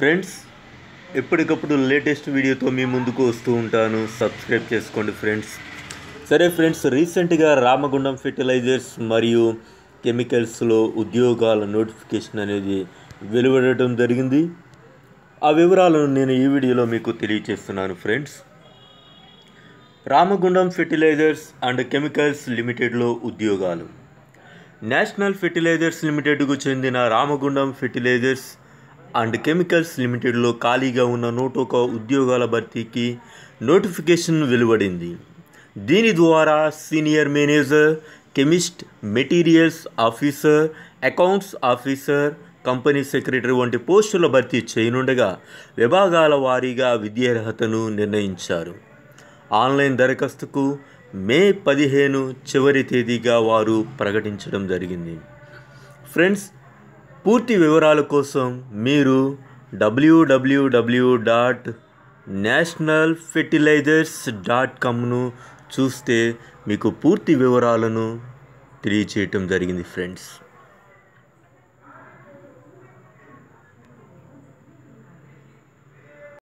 friends ఎప్పటికప్పుడు latest వీడియోతో మీ ముందుకు వస్తూ ఉంటాను సబ్స్క్రైబ్ చేసుకోండి ఫ్రెండ్స్ సరే ఫ్రెండ్స్ రీసెంట్గా రామగుండం ఫెర్టిలైజర్స్ మరియు కెమికల్స్లో ఉద్యోగాల నోటిఫికేషన్ అనేది వెలువడటం జరిగింది ఆ వివరాలను నేను ఈ వీడియోలో మీకు తెలియజేస్తున్నాను friends Ramagundam fertilizers and chemicals లిమిటెడ్లో ఉద్యోగాలు నేషనల్ ఫెర్టిలైజర్స్ లిమిటెడ్కు చెందిన రామగుండం ఫెర్టిలైజర్స్ అండ్ కెమికల్స్ లిమిటెడ్లో ఖాళీగా ఉన్న నూట ఒక ఉద్యోగాల భర్తీకి నోటిఫికేషన్ వెలువడింది దీని ద్వారా senior manager chemist materials officer accounts officer company secretary వంటి పోస్టుల భర్తీ చేయనుండగా విభాగాల వారీగా విద్యార్హతను నిర్ణయించారు ఆన్లైన్ దరఖాస్తుకు మే పదిహేను చివరి తేదీగా వారు ప్రకటించడం జరిగింది ఫ్రెండ్స్ పూర్తి వివరాల కోసం మీరు W W W dot national fertilizers dot కామ్ను చూస్తే మీకు పూర్తి వివరాలను తెలియచేయటం జరిగింది ఫ్రెండ్స్